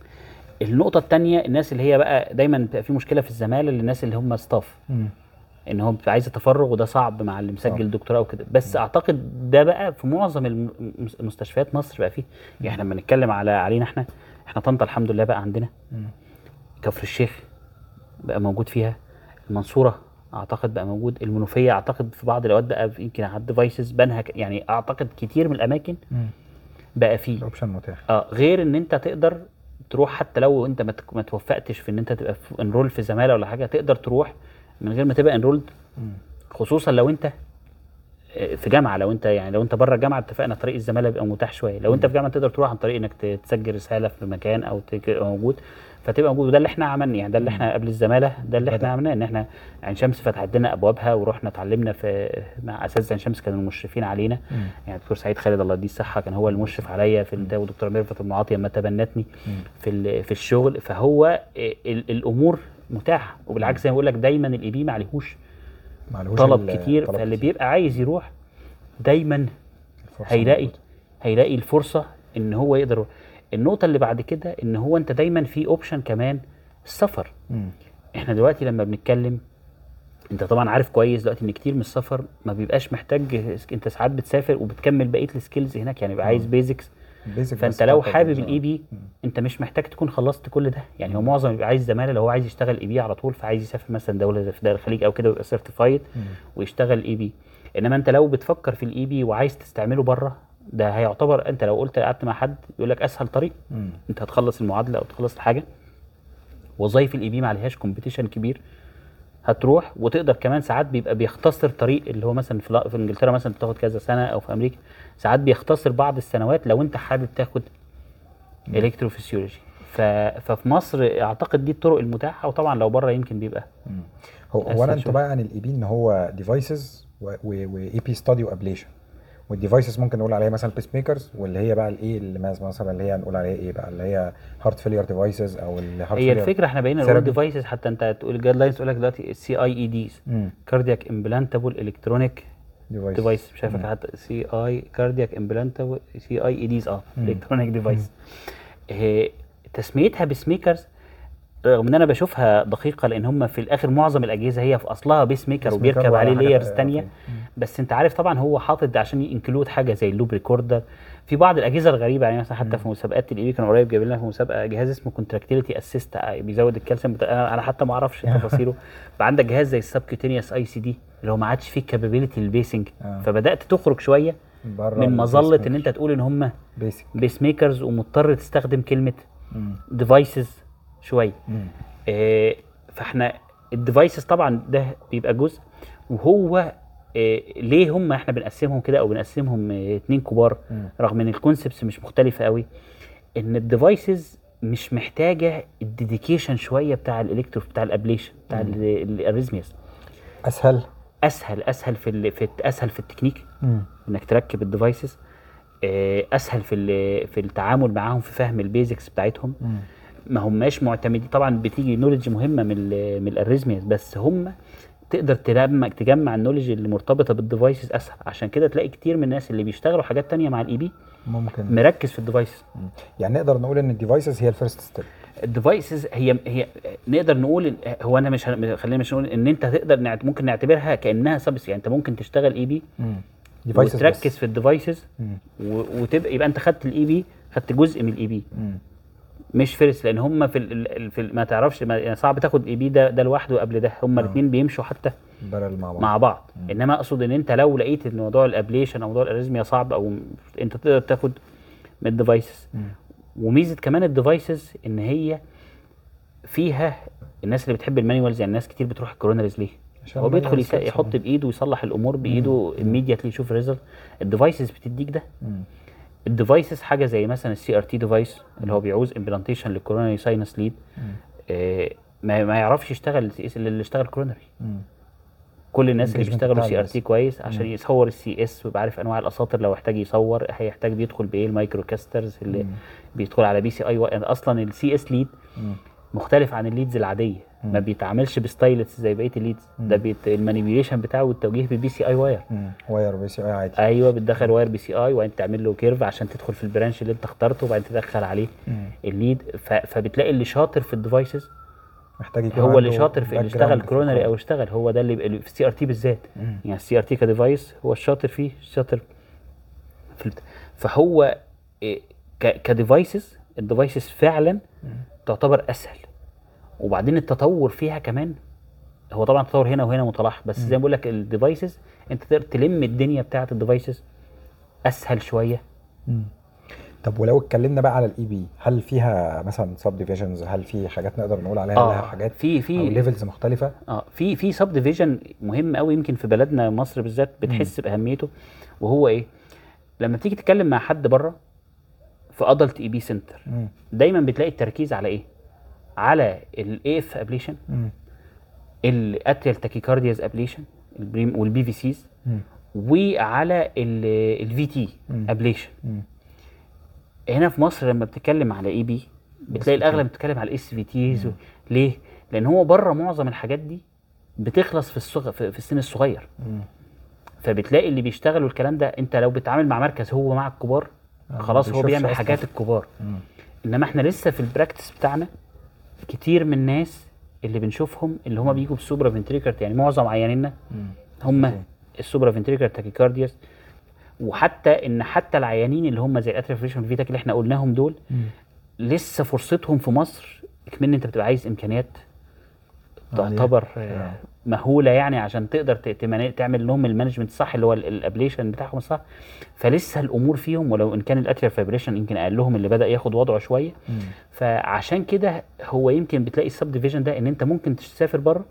النقطه الثانيه الناس اللي هي بقى دايما بتبقى في مشكله في الزماله للناس اللي هم ستاف مم. ان هو بيبقى عايز تفرغ وده صعب مع اللي صعب. مسجل دكتوراه وكده بس اعتقد ده بقى في معظم الم- المس- المستشفيات مصر بقى فيه يعني احنا لما نتكلم على علينا احنا احنا طنطا الحمد لله بقى عندنا مم. كفر الشيخ بقى موجود فيها المنصوره اعتقد بقى موجود المنوفيه اعتقد في بعض الاوقات بقى في- يمكن على الديفايسز بنها ك- يعني اعتقد كتير من الاماكن مم. بقى فيه الاوبشن متاح اه غير ان انت تقدر تروح حتى لو انت ما تك- ما توفقتش في ان انت تبقى انرول في زماله ولا حاجه تقدر تروح من غير ما تبقى انرولد مم. خصوصا لو انت آه، في جامعه لو انت يعني لو انت بره الجامعه اتفقنا طريق الزماله بيبقى متاح شويه لو انت في جامعه تقدر تروح عن طريق انك ت- تسجل رساله في مكان او تبقى موجود فتبقى موجود وده اللي احنا عملنا يعني ده اللي احنا قبل الزماله ده اللي احنا بدأ. عملناه ان احنا عين شمس فتحت لنا ابوابها ورحنا اتعلمنا في مع اساتذه عين شمس كانوا المشرفين علينا مم. يعني دكتور سعيد خالد الله يديه الصحه كان هو المشرف عليا في ده ودكتور ميرفت المعاطي لما تبنتني مم. في ال- في الشغل فهو ال- الامور متاحه وبالعكس زي ما بقول لك دايما الاي بي ما عليهوش معلهوش طلب ال- كتير طلب فاللي كتير. بيبقى عايز يروح دايما الفرصة هيلاقي موجودة. هيلاقي الفرصه ان هو يقدر النقطه اللي بعد كده ان هو انت دايما في اوبشن كمان السفر مم. احنا دلوقتي لما بنتكلم انت طبعا عارف كويس دلوقتي ان كتير من السفر ما بيبقاش محتاج انت ساعات بتسافر وبتكمل بقيه السكيلز هناك يعني بيبقى عايز بيزكس basic بس فانت لو حتى حابب بالظبط. الاي بي مم. انت مش محتاج تكون خلصت كل ده يعني هو معظم بيبقى عايز زماله لو هو عايز يشتغل اي بي على طول فعايز يسافر مثلا دوله زي في دول الخليج او كده ويبقى سيرتيفايد مم. ويشتغل اي بي انما انت لو بتفكر في الاي بي وعايز تستعمله بره ده هيعتبر انت لو قلت قعدت مع حد يقول لك اسهل طريق مم. انت هتخلص المعادله او تخلص الحاجه وظايف الاي بي ما عليهاش كومبيتيشن كبير هتروح وتقدر كمان ساعات بيبقى بيختصر طريق اللي هو مثلا في, في انجلترا مثلا بتاخد كذا سنه او في امريكا ساعات بيختصر بعض السنوات لو انت حابب تاخد الكتروفيسيولوجي ف... ففي مصر اعتقد دي الطرق المتاحه وطبعا لو بره يمكن بيبقى مم. هو أسهل هو انا شوية. انطباعي عن الاي بي ان هو ديفايسز واي بي ستادي وابليشن والديفايسز ممكن نقول عليها مثلا بيس ميكرز واللي هي بقى الايه اللي مس- مثلا اللي هي نقول عليها ايه بقى اللي هي هارت فيلير ديفايسز او الهارت هي الفكره احنا بقينا نقول therapy. ديفايسز حتى انت تقول الجايد لاينز تقول لك دلوقتي السي اي اي ديز كاردياك امبلانتابل الكترونيك ديفايس ديفايس مش عارف مم. حتى سي اي كاردياك امبلانتابل سي اي اي ديز اه مم. الكترونيك ديفايس تسميتها بيس ميكرز رغم ان انا بشوفها دقيقه لان هم في الاخر معظم الاجهزه هي في اصلها بيس ميكر بيس وبيركب ميكر عليه وعلى حاجة- لايرز آه، تانية أوكي. مم. بس انت عارف طبعا هو حاطط ده عشان انكلود حاجه زي اللوب ريكوردر في بعض الاجهزه الغريبه يعني مثلا حتى مم. في مسابقات الاي بي كان قريب جايب لنا في مسابقه جهاز اسمه كونتراكتيليتي اسيست بيزود الكالسيوم بتا... انا أنا حتى ما اعرفش تفاصيله بقى عندك جهاز زي السبكيوتينيوس اي سي دي اللي هو ما عادش فيه كابابيلتي البيسنج آه. فبدات تخرج شويه بره من مظله ان انت تقول ان هم بيسك بيس ميكرز ومضطر تستخدم كلمه ديفايسز شويه آه، فاحنا الديفايسز طبعا ده بيبقى جزء وهو إيه ليه هم احنا بنقسمهم كده او بنقسمهم إيه اتنين كبار مم. رغم ان الكونسبتس مش مختلفه قوي ان الديفايسز مش محتاجه الديديكيشن شويه بتاع الالكترو بتاع الابليشن بتاع مم. الاريزمياس اسهل اسهل اسهل في ال- في الت- اسهل في التكنيك مم. انك تركب الديفايسز آه، اسهل في ال- في التعامل معاهم في فهم البيزكس بتاعتهم مم. ما هماش معتمدين طبعا بتيجي نولج مهمه من ال من الاريزمياس بس هم تقدر تجمع تجمع النولج اللي مرتبطه بالديفايسز اسهل عشان كده تلاقي كتير من الناس اللي بيشتغلوا حاجات تانية مع الاي بي ممكن مركز في الديفايسز مم. يعني نقدر نقول ان الديفايسز هي الفيرست ستيب الديفايسز هي هي نقدر نقول إن- هو انا مش هن- خلينا مش نقول ان انت تقدر نعت- ممكن نعتبرها كانها سبس يعني انت ممكن تشتغل اي بي ديفايسز وتركز في الديفايسز مم. و- وتبقى يبقى انت خدت الاي بي خدت جزء من الاي بي مم. مش فيرست لان هم في ال ال- في ال ما تعرفش ما يعني صعب تاخد اي بي ده ده لوحده قبل ده هم آه. الاثنين بيمشوا حتى بارل مع بعض مع بعض مم. انما اقصد ان انت لو لقيت ان موضوع الابليشن او موضوع الاريزميا صعب او م- انت تقدر تاخد من الديفايسز مم. وميزه كمان الديفايسز ان هي فيها الناس اللي بتحب المانيوالز يعني ناس كتير بتروح الكورونرز ليه؟ عشان هو بيدخل manual يس- skills. يحط بايده ويصلح الامور بايده immediately يشوف الريزلت الديفايسز بتديك ده مم. الديفايسز حاجه زي مثلا السي ار تي ديفايس اللي هو بيعوز امبلانتيشن للكورونري ساينس ليد مم. آه ما, ما يعرفش يشتغل السي اس اللي اشتغل كورونري مم. كل الناس اللي Engagement بيشتغلوا بتاع سي ار الناس. تي كويس عشان يصور السي اس ويبقى عارف انواع الاساطر لو احتاج يصور هيحتاج بيدخل بايه المايكرو كاسترز اللي مم. بيدخل على بي سي اي يعني اصلا السي اس ليد مم. مختلف عن الليدز العاديه مم. ما بيتعاملش بستايلتس زي بقيه الليدز ده بيت المانيبيوليشن بتاعه والتوجيه بالبي سي اي واير مم. واير بي سي اي عادي ايوه بتدخل واير بي سي اي وبعدين تعمل له كيرف عشان تدخل في البرانش اللي انت اخترته وبعدين تدخل عليه مم. الليد ف... فبتلاقي اللي شاطر في الديفايسز محتاج يكون هو اللي عنده شاطر في اللي background اشتغل في كرونري الكلام. او اشتغل هو ده اللي اللي في السي ار تي بالذات مم. يعني السي ار تي كديفايس هو الشاطر فيه الشاطر في الت- فهو إيه، ك- كديفايسز الديفايسز فعلا تعتبر اسهل وبعدين التطور فيها كمان هو طبعا التطور هنا وهنا متلاحق بس زي ما بقول لك الديفايسز انت تقدر تلم الدنيا بتاعه الديفايسز اسهل شويه مم. طب ولو اتكلمنا بقى على الاي بي هل فيها مثلا سب ديفيجنز هل في حاجات نقدر نقول عليها لها حاجات في او في ليفلز مختلفه اه في في سب ديفيجن مهم قوي يمكن في بلدنا مصر بالذات بتحس باهميته وهو ايه لما بتيجي تتكلم مع حد بره في ادلت اي بي سنتر مم. دايما بتلاقي التركيز على ايه على الاي اف ابليشن مم. الاتريال تاكيكاردياز ابليشن والبي في سيز مم. وعلى الفي تي مم. ابليشن مم. هنا في مصر لما بتتكلم على اي بي بتلاقي الاغلب بتتكلم على الاس في تيز ليه؟ لان هو بره معظم الحاجات دي بتخلص في الصغ... في في السن الصغير مم. فبتلاقي اللي بيشتغلوا الكلام ده انت لو بتتعامل مع مركز هو مع الكبار آه، ما خلاص هو بيشوفش بيعمل أصلاً. حاجات الكبار مم. انما احنا لسه في البراكتس بتاعنا كتير من الناس اللي بنشوفهم اللي هم بيجوا بالسوبرا فنتريكر يعني معظم عيانينا مم. هم السوبرا فنتريكر تاكيكاردياس وحتى ان حتى العيانين اللي هم زي الاتريال فيتاك اللي احنا قلناهم دول مم. لسه فرصتهم في مصر كمان انت بتبقى عايز امكانيات عالية. تعتبر آه. آه، مهوله يعني عشان تقدر ت- تمن- تعمل لهم المانجمنت الصح اللي هو ال- الابليشن بتاعهم الصح فلسه الامور فيهم ولو ان كان الاتريال فايبريشن يمكن اقلهم اللي بدا ياخد وضعه شويه مم. فعشان كده هو يمكن بتلاقي السب ديفيجن ده ان انت ممكن تسافر بره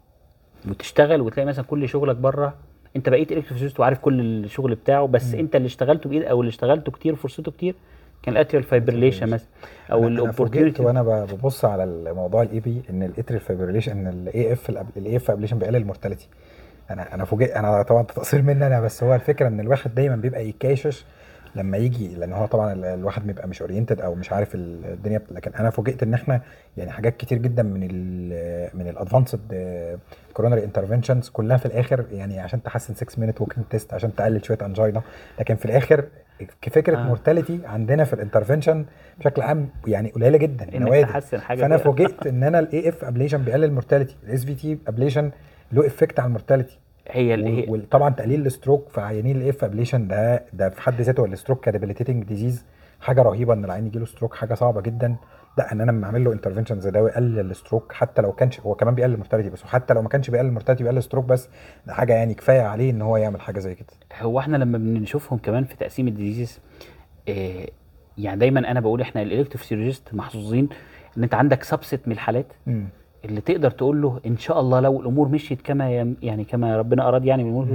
وتشتغل وتلاقي مثلا كل شغلك بره انت بقيت الكتروفيزيست وعارف كل الشغل بتاعه بس مم. انت اللي اشتغلته بايد او اللي اشتغلته كتير فرصته كتير كان الاتريال فايبريليشن مثلا او أنا- انا فوجئت الاوبورتيونيتي وانا ب- ببص على الموضوع الاي بي ان الاتريال فايبريليشن ان الاي اف الاي اف ابليشن بيقلل المورتاليتي انا انا فوجئت انا طبعا تقصير مني انا بس هو الفكره ان الواحد دايما بيبقى يكاشش لما يجي لان هو طبعا ال- الواحد بيبقى مش اورينتد او مش عارف ال- الدنيا بت- لكن انا فوجئت ان احنا يعني حاجات كتير جدا من ال من الادفانسد كورونري انترفنشنز كلها في الاخر يعني عشان تحسن 6 مينت ووكينج تيست عشان تقلل شويه انجينا لكن في الاخر كفكره آه. مورتاليتي عندنا في الانترفنشن بشكل عام يعني قليله جدا انك نوادر تحسن حاجه فانا كده. فوجئت ان انا الاي اف ابليشن بيقلل المورتاليتي الاس في تي ابليشن له افكت على المورتاليتي هي ال- هي وطبعا تقليل الستروك في عيانين الاي اف ابليشن ده ده في حد ذاته الستروك كديبيليتيتنج ديزيز حاجه رهيبه ان العيان يجي له ستروك حاجه صعبه جدا لا ان انا لما اعمل له انترفنشن زي ده ويقلل الستروك حتى لو كانش هو كمان بيقلل المورتاليتي بس وحتى لو ما كانش بيقلل المورتاليتي بيقلل الستروك بس ده حاجه يعني كفايه عليه ان هو يعمل حاجه زي كده هو احنا لما بنشوفهم كمان في تقسيم الديزيز آه يعني دايما انا بقول احنا الالكتروفيسيولوجيست محظوظين ان انت عندك سبست من الحالات امم اللي تقدر تقول له ان شاء الله لو الامور مشيت كما يم- يعني كما ربنا اراد يعني من الامور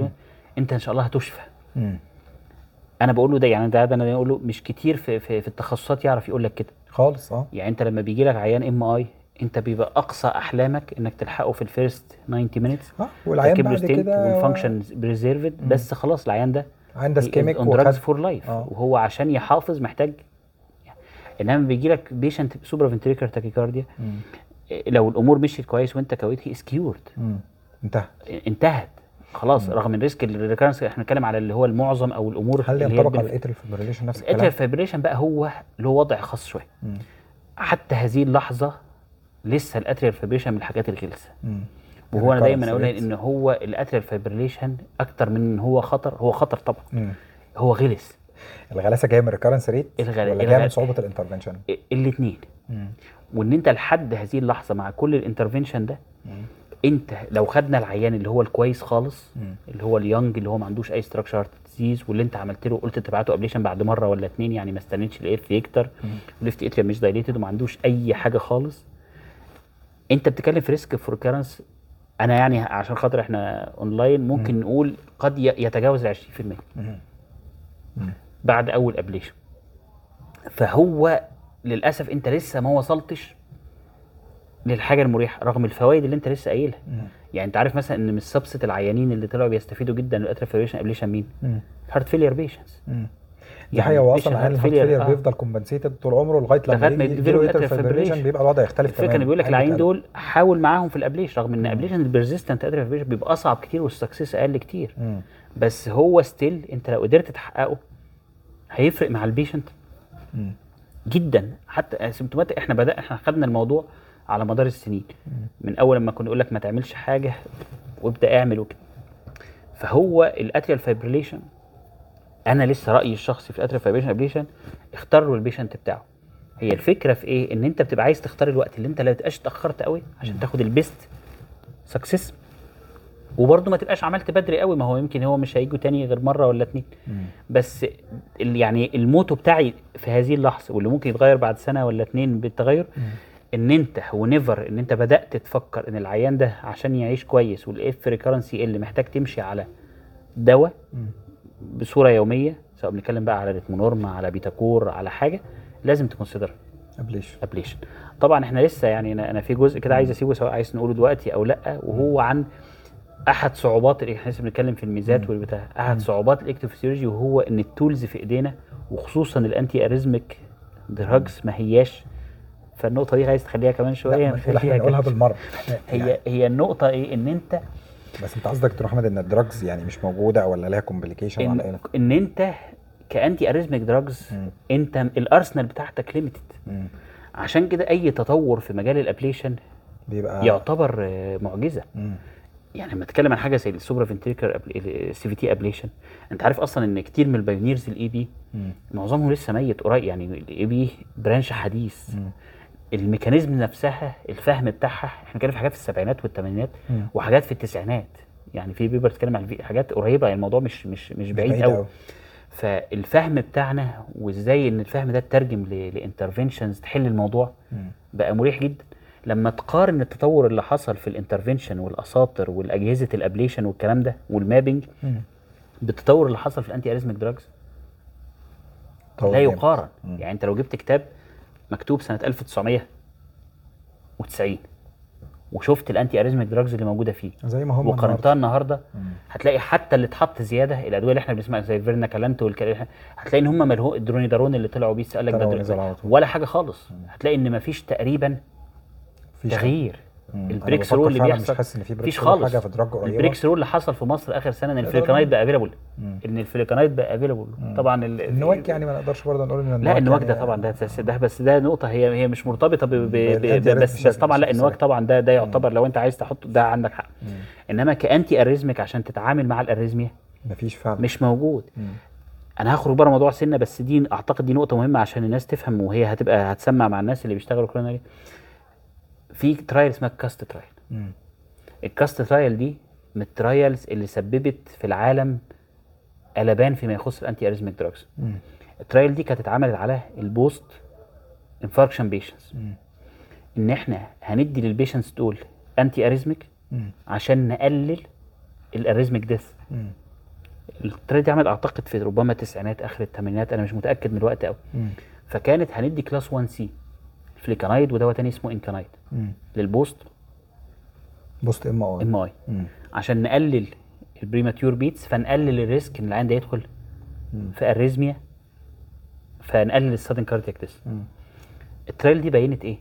انت ان شاء الله هتشفى مم. انا بقول له ده يعني ده, ده انا بقول له مش كتير في, في, في التخصصات يعرف يقول لك كده خالص اه يعني انت لما بيجي لك عيان ام اي انت بيبقى اقصى احلامك انك تلحقه في الفيرست 90 مينتس اه والعيان تركب له بعد ستنت كده والفانكشن بريزيرفد بس خلاص العيان ده عنده سكيميك اون دراجز وخد فور لايف آه. وهو عشان يحافظ محتاج انما بيجي لك بيشنت سوبرا فنتريكر تاكيكارديا مم. لو الامور مشيت كويس وانت كويت هي سكيورد مم. انتهى انتهت خلاص رغم ان ريسك الريكارنس احنا بنتكلم على اللي هو المعظم او الامور هل اللي هي ينطبق على البنف- الاتريال فيبريليشن نفس الاتريال الكلام؟ فايبريشن بقى هو له وضع خاص شويه مم. حتى هذه اللحظه لسه الاتريال فايبريشن من الحاجات الغلسه مم. وهو انا دايما الrecurrence اقول rates. ان هو الاتريال فايبريليشن اكتر من ان هو خطر هو خطر طبعا مم. هو غلس الغلاسه جايه من الريكارنس ريت الغلا- ولا جايه من الغلا- صعوبه الانترفنشن؟ الاثنين وان انت لحد هذه اللحظه مع كل الانترفنشن ده انت لو خدنا العيان اللي هو الكويس خالص مم. اللي هو اليونج اللي هو ما عندوش اي ستراكشر ديزيز واللي انت عملت له قلت تبعته ابليشن بعد مره ولا اتنين يعني ما استنيتش الاف يكتر وليفت اتريا مش دايليتد وما عندوش اي حاجه خالص انت بتتكلم في ريسك فور كارنس انا يعني عشان خاطر احنا اونلاين ممكن نقول قد ي- يتجاوز ال 20% مم. بعد اول ابليشن فهو للاسف انت لسه ما وصلتش للحاجه المريحه رغم الفوائد اللي انت لسه قايلها مم. يعني انت عارف مثلا ان من سبست العيانين اللي طلعوا بيستفيدوا جدا من الاتريال فايبريشن ابليشن مين؟ مم. هارت فيلير بيشنتس مم. دي يعني حقيقه هو patient اصلا العيان heart الهارت failure، فيلير آه. بيفضل كومبنسيتد طول عمره لغايه لما لغاية ما يجي يديله يديله atrial فايبريشن fibrillation. بيبقى الوضع يختلف الفكره تماما ان بيقول لك العيان العيان بيتقلب. دول حاول معاهم في الابليشن رغم ان ابليشن البرزيستنت اتريال فايبريشن بيبقى اصعب كتير والسكسس اقل كتير مم. بس هو ستيل انت لو قدرت تحققه هيفرق مع البيشنت مم. جدا حتى سيمتومات احنا بدأ احنا خدنا الموضوع على مدار السنين من اول لما كنا نقول لك ما تعملش حاجه وابدا اعمل وكده فهو الاتريال فايبريليشن انا لسه رايي الشخصي في الاتريال فايبريشن ابليشن اختار له البيشنت بتاعه هي الفكره في ايه ان انت بتبقى عايز تختار الوقت اللي انت لا تبقاش اتاخرت قوي عشان تاخد البيست سكسس وبرضه ما تبقاش عملت بدري قوي ما هو يمكن هو مش هيجوا تاني غير مره ولا اتنين مم. بس ال- يعني الموتو بتاعي في هذه اللحظه واللي ممكن يتغير بعد سنه ولا اتنين بالتغير ان انت ونيفر ان انت بدات تفكر ان العيان ده عشان يعيش كويس والاف ريكرنسي اللي محتاج تمشي على دواء مم. بصوره يوميه سواء بنتكلم بقى على ريتمونورم على بيتاكور على حاجه لازم تكونسيدر ابليشن ابليشن طبعا احنا لسه يعني انا أنا في جزء كده عايز اسيبه سواء عايز نقوله دلوقتي او لا وهو عن احد صعوبات احنا لسه بنتكلم في الميزات والبتاع احد صعوبات الاكتوفيسيولوجي وهو ان التولز في ايدينا وخصوصا الانتي اريزميك دراجز ما هياش فالنقطه دي عايز تخليها كمان شويه لا ما نخليها احنا نقولها كده. بالمره يعني هي هي النقطه ايه ان انت بس انت قصدك دكتور احمد ان الدراجز يعني مش موجوده ولا ليها كومبليكيشن ولا ايه ان, إن انت كانتي اريزميك دراجز مم. انت الارسنال بتاعتك ليميتد مم. عشان كده اي تطور في مجال الابليشن بيبقى يعتبر آه، معجزه مم. يعني لما اتكلم عن حاجه زي السوبرا فنتريكر سي في تي ابليشن انت عارف اصلا ان كتير من البايونيرز الاي بي مم. معظمهم لسه ميت قريب يعني الاي بي برانش حديث مم. الميكانيزم نفسها الفهم بتاعها احنا بنتكلم في حاجات في السبعينات والثمانينات مم. وحاجات في التسعينات يعني في بيبر بتتكلم عن في- حاجات قريبه يعني الموضوع مش مش مش بعيد بعيد قوي أوي. فالفهم بتاعنا وازاي ان الفهم ده اترجم لانترفنشنز تحل الموضوع مم. بقى مريح جدا لما تقارن التطور اللي حصل في الانترفنشن والاساطر والاجهزه الابليشن والكلام ده والمابنج مم. بالتطور اللي حصل في الانتي اريزميك دراجز طول لا جامد. يقارن مم. يعني انت لو جبت كتاب مكتوب سنه 1990 وشفت الانتي اريزميك دراجز اللي موجوده فيه زي ما هم وقارنتها النهارده مم. هتلاقي حتى اللي اتحط زياده الادويه اللي احنا بنسمعها زي فيرنا كالانتو والكلام هتلاقي ان هم ملهو الدرونيدارون اللي طلعوا بيه قال لك طلعوا ده ونزل على در- طول. ولا حاجه خالص هتلاقي ان مفيش تقريبا مفيش حاجة. تغيير مم. أنا البريكس بفكر رول اللي فعلاً بيحصل مش حاسس ان في مفيش بريكس خالص حاجه في دراج قريبه البريكس رول اللي حصل في مصر اخر سنه ان لا، الفليكانايد بقى افيلابل مم. ان الفليكانايد بقى افيلابل طبعا ال- النواك يعني ما نقدرش برضه نقول ان لا النواك يعني ده طبعا ده ده- ده بس ده نقطه هي هي مش مرتبطه ب ب ب بالأنتي ب بس أريثميا بس طبعا لا بشكل النواك صحيح. طبعا ده ده يعتبر لو انت عايز تحطه ده عندك حق مم. انما كانتي اريزميك عشان تتعامل مع الاريزميا مفيش فعلا مش موجود مم. انا هخرج بره موضوع سنه بس دي اعتقد دي نقطه مهمه عشان الناس تفهم وهي هتبقى هتسمع مع الناس اللي بيشتغلوا كرونري في ترايل اسمها كاست ترايل مم. الكاست ترايل دي من الترايلز اللي سببت في العالم قلبان فيما يخص الانتي اريزميك دراجز مم. الترايل دي كانت اتعملت على البوست انفاركشن بيشنتس مم. ان احنا هندي للبيشنتس دول انتي اريزميك مم. عشان نقلل الاريزميك ديث مم. الترايل دي عملت اعتقد في ربما التسعينات اخر الثمانينات انا مش متاكد من الوقت قوي مم. فكانت هندي كلاس 1 سي فليكانايد ودواء تاني اسمه انكانايد مم. للبوست بوست ام اي ام اي مم. عشان نقلل البريماتيور بيتس فنقلل الريسك ان العيان ده يدخل مم. في اريزميا فنقلل السادن كاردياك ديس مم. الترايل دي بينت ايه؟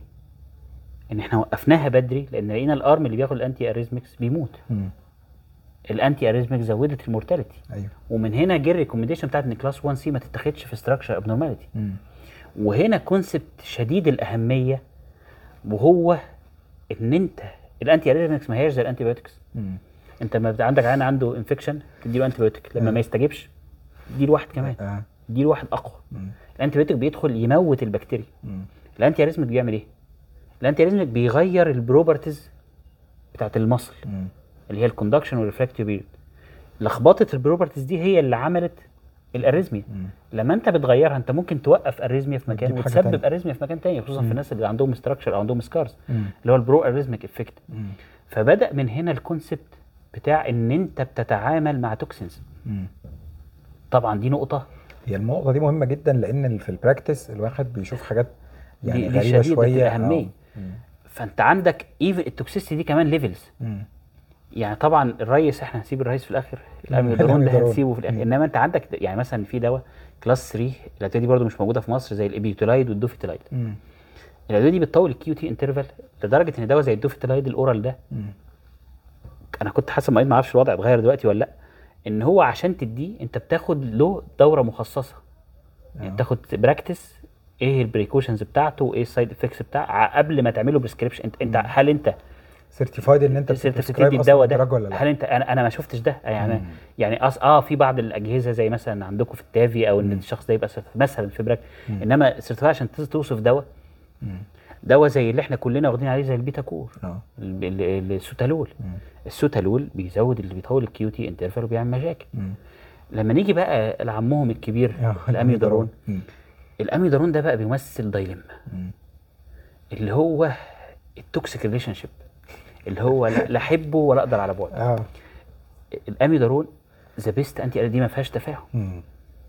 ان احنا وقفناها بدري لان لقينا الارم اللي بياخد الانتي اريزمكس بيموت مم. الانتي اريزمكس زودت المورتاليتي ايوه ومن هنا جه الريكومنديشن بتاعت ان كلاس 1 سي ما تتاخدش في ستراكشر ابنورماليتي مم. وهنا كونسبت شديد الاهميه وهو ان انت الانتي اريزمكس ما هياش زي الانتي بايوتكس مم. انت لما بيبقى عندك عيان عنده انفكشن تديله انتي بايوتيك لما آه. ما يستجيبش اديله واحد كمان اه اديله واحد اقوى مم. الانتي بايوتيك بيدخل يموت البكتيريا مم. الانتي اريزمك بيعمل ايه؟ الانتي اريزمك بيغير البروبرتيز بتاعت المصل مم. اللي هي الكوندكشن والريفراكتيف بيريود لخبطه البروبرتيز دي هي اللي عملت الاريزميا مم. لما انت بتغيرها انت ممكن توقف اريزميا في مكان وتجيب حاجة وتسبب تانية. اريزميا في مكان تاني خصوصا في الناس اللي عندهم ستراكشر او عندهم سكارز مم. اللي هو البرو اريزميك افكت مم. فبدا من هنا الكونسبت بتاع ان انت بتتعامل مع توكسينز مم. طبعا دي نقطه هي النقطة دي مهمة جدا لأن في البراكتس الواحد بيشوف حاجات يعني دي- دي غريبة شديدة شوية الأهمية. آه. مم. فانت عندك ايفن التوكسيستي دي كمان ليفلز مم. يعني طبعا الريس احنا هنسيب الريس في الاخر الاميودرون ده الأميودرون. هنسيبه في الاخر مم. انما انت عندك يعني مثلا في دواء كلاس 3 الادويه دي برده مش موجوده في مصر زي الابيوتولايد والدوفيتولايد مم. الادويه دي بتطول الكيو تي انترفال لدرجه ان دواء زي الدوفيتولايد الاورال ده مم. انا كنت حاسس ما اعرفش الوضع اتغير دلوقتي ولا لا ان هو عشان تديه انت بتاخد له دوره مخصصه يعني آه. بتاخد براكتس ايه البريكوشنز بتاعته وايه السايد افكتس بتاع قبل ما تعمله بريسكريبشن انت انت هل انت سيرتيفايد ان انت سيرت بتسكرايب تدي اصلا الدواء الدراج ده ولا لا هل انت انا انا ما شفتش ده يعني مم. يعني أص... اه في بعض الاجهزه زي مثلا عندكم في التافي او ان مم. الشخص ده يبقى سيرت- مثلا في براك مم. انما سيرتيفاي عشان تز- توصف دواء مم. دواء زي اللي احنا كلنا واخدين عليه زي البيتا كور اه ال- ال- السوتالول مم. السوتالول بيزود اللي بيطول الكيو تي انترفال وبيعمل مشاكل مم. لما نيجي بقى لعمهم الكبير آه، الاميودرون مم. الاميودرون ده بقى بيمثل دايلما مم. اللي هو التوكسيك ريليشن شيب اللي هو لا لا احبه ولا اقدر على بعد اه الاميودرون ذا بيست انتي دي ما فيهاش تفاهم مم.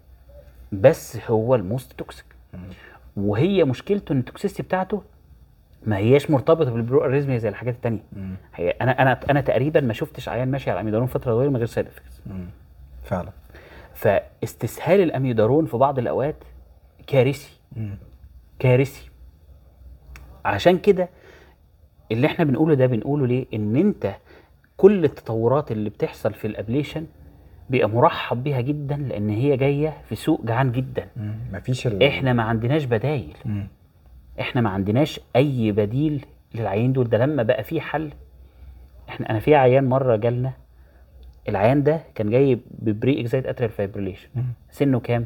بس هو الموست توكسيك مم. وهي مشكلته ان التوكسيستي بتاعته ما هياش مرتبطه بالبرو اريزميا زي الحاجات التانية مم. هي انا انا انا تقريبا ما شفتش عيان ماشي على الاميودارون فتره طويله من غير سايد افكتس مم. فعلا فاستسهال الاميودارون في بعض الاوقات كارثي مم. كارثي عشان كده اللي احنا بنقوله ده بنقوله ليه ان انت كل التطورات اللي بتحصل في الابليشن بيبقى مرحب بيها جدا لان هي جايه في سوق جعان جدا مم. مفيش ال... احنا ما عندناش بدايل مم. احنا ما عندناش اي بديل للعيان دول ده لما بقى في حل احنا انا في عيان مره جالنا العيان ده كان جاي ببري اكزايت اتريال فايبريليشن مم. سنه كام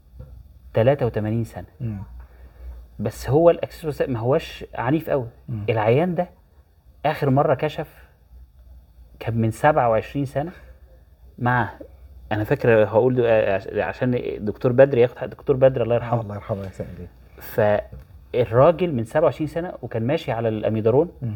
83 سنه مم. بس هو الاكسس ما هوش عنيف قوي مم. العيان ده اخر مره كشف كان من 27 سنه مع انا فاكر هقول ده عش- عشان دكتور بدر ياخد حق دكتور بدر الله آه يرحمه الله يرحمه يا سيدي فالراجل من 27 سنه وكان ماشي على الاميدارون مم.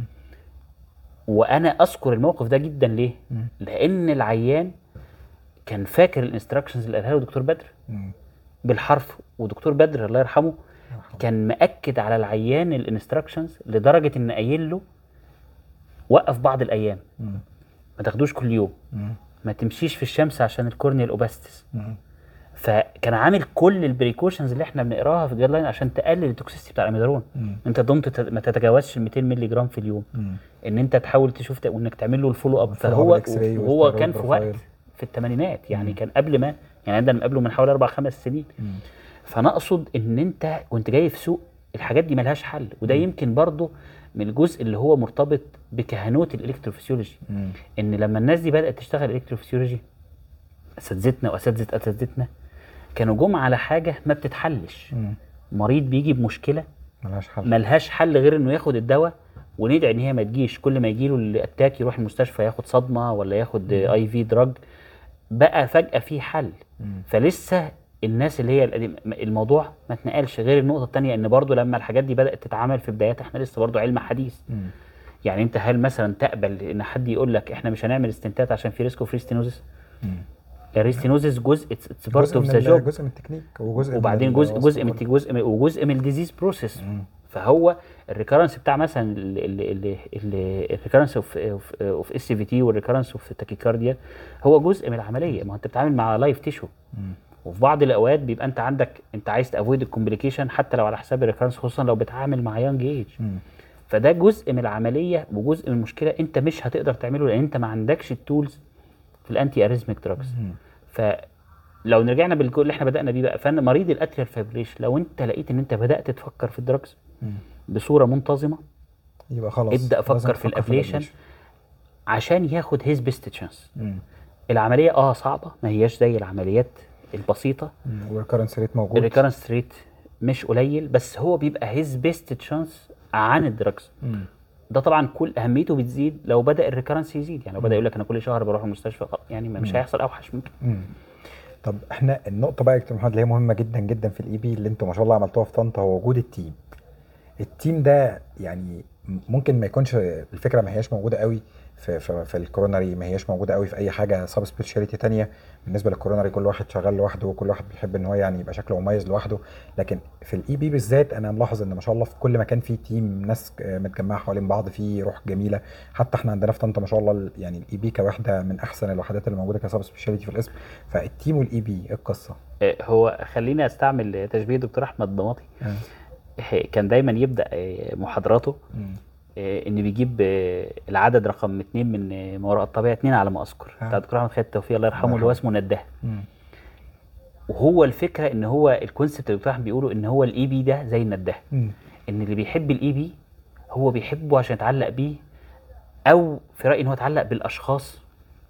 وانا اذكر الموقف ده جدا ليه؟ مم. لان العيان كان فاكر الانستراكشنز اللي قالها له دكتور بدر مم. بالحرف ودكتور بدر الله يرحمه كان مأكد على العيان الانستراكشنز لدرجه ان قايل له وقف بعض الايام مم. ما تاخدوش كل يوم مم. ما تمشيش في الشمس عشان الكورنيال اوباستس مم. فكان عامل كل البريكوشنز اللي احنا بنقراها في الجايد لاين عشان تقلل التوكسيستي بتاع الاميدارون مم. انت ضمن تت- ما تتجاوزش ال 200 مللي جرام في اليوم مم. ان انت تحاول تشوف ت- وانك تعمل له الفولو اب والفولو فهو اب والإكس راي وهو والستيرويد كان في بروفايل. وقت في الثمانينات يعني مم. كان قبل ما يعني عندنا من قبله من حوالي اربع خمس سنين مم. فانا اقصد ان انت وانت جاي في سوق الحاجات دي ملهاش حل وده يمكن برضه من الجزء اللي هو مرتبط بكهنوت الالكتروفسيولوجي مم. ان لما الناس دي بدات تشتغل الكتروفسيولوجي اساتذتنا واساتذه اساتذتنا كانوا جم على حاجه ما بتتحلش مم. مريض بيجي بمشكله ملهاش حل ملهاش حل غير انه ياخد الدواء وندعي ان هي ما تجيش كل ما يجيله الاتاك يروح المستشفى ياخد صدمه ولا ياخد اي في دراج بقى فجاه في حل مم. فلسه الناس اللي هي القديم الموضوع ما اتنقلش غير النقطه الثانيه ان برضو لما الحاجات دي بدات تتعمل في بدايات احنا لسه برضو علم حديث مم. يعني انت هل مثلا تقبل ان حد يقول لك احنا مش هنعمل استنتات عشان في ريسك فري ستينوزس مم. الريستينوزس جزء اتس بارت جزء اوف من ذا ال- جوب جزء من التكنيك وجزء وبعدين من جزء الوصف جزء من برضه. جزء من وجزء من الديزيز بروسيس مم. فهو الريكرنس بتاع مثلا الريكرنس اوف اوف اس في تي والريكرنس اوف تاكيكارديا هو جزء من العمليه ما هو انت بتتعامل مع لايف تيشو مم. وفي بعض الاوقات بيبقى انت عندك انت عايز تافويد الكومبليكيشن حتى لو على حساب الريكرنس خصوصا لو بتعامل مع يانج ايج مم. فده جزء من العمليه وجزء من المشكله انت مش هتقدر تعمله لان انت ما عندكش التولز في الانتي اريزميك دراجز مم. فلو رجعنا بالجو اللي احنا بدانا بيه بقى فان مريض الاتريال فايبريشن لو انت لقيت ان انت بدات تفكر في الدراجز مم. بصوره منتظمه يبقى خلاص ابدأ لازم فكر في تفكر الابليشن عشان ياخد هيز بيست تشانس مم. العمليه اه صعبه ما هياش زي العمليات البسيطه مم. والريكرنس ريت موجود الريكرنس ريت مش قليل بس هو بيبقى هيز بيست تشانس عن الدراجز مم. ده طبعا كل اهميته بتزيد لو بدا الريكرنس يزيد يعني لو بدا يقول لك انا كل شهر بروح المستشفى خلاص، يعني ما- مش مم. هيحصل اوحش من كده مم. طب احنا النقطة بقى يا دكتور محمد اللي هي مهمة جدا جدا في الاي بي اللي انتوا ما شاء الله عملتوها في طنطا هو وجود التيم. التيم ده يعني ممكن ما يكونش الفكرة ما هياش موجودة قوي في في, في الكورونري ما هياش موجودة قوي في اي حاجة سب سبيشاليتي تانية بالنسبة للكورونري كل واحد شغال لوحده وكل واحد بيحب ان هو يعني يبقى شكله مميز لوحده لكن في الاي بي بالذات انا ملاحظ ان ما شاء الله في كل مكان فيه تيم ناس آه، متجمعة حوالين بعض فيه روح جميلة حتى احنا عندنا في طنطا ما شاء الله ال- يعني الاي بي كواحده من احسن الوحدات اللي موجوده كسب سبيشاليتي في الاسم فالتيم والاي بي ايه القصه؟ آه، هو خليني استعمل تشبيه دكتور احمد ضماطي آه، كان دايما يبدا آه، محاضراته مم. آه، ان بيجيب آه، العدد رقم اتنين من آه، ما وراء الطبيعه اتنين على ما اذكر آه. بتاع الدكتور احمد خالد توفيق الله يرحمه الله اللي هو يرحمه. اسمه نداه مم. وهو الفكره ان هو الكونسيبت اللي الدكتور احمد بيقوله ان هو الاي بي ده زي النداه مم. ان اللي بيحب الاي بي هو بيحبه عشان يتعلق بيه او في رايي ان هو يتعلق بالاشخاص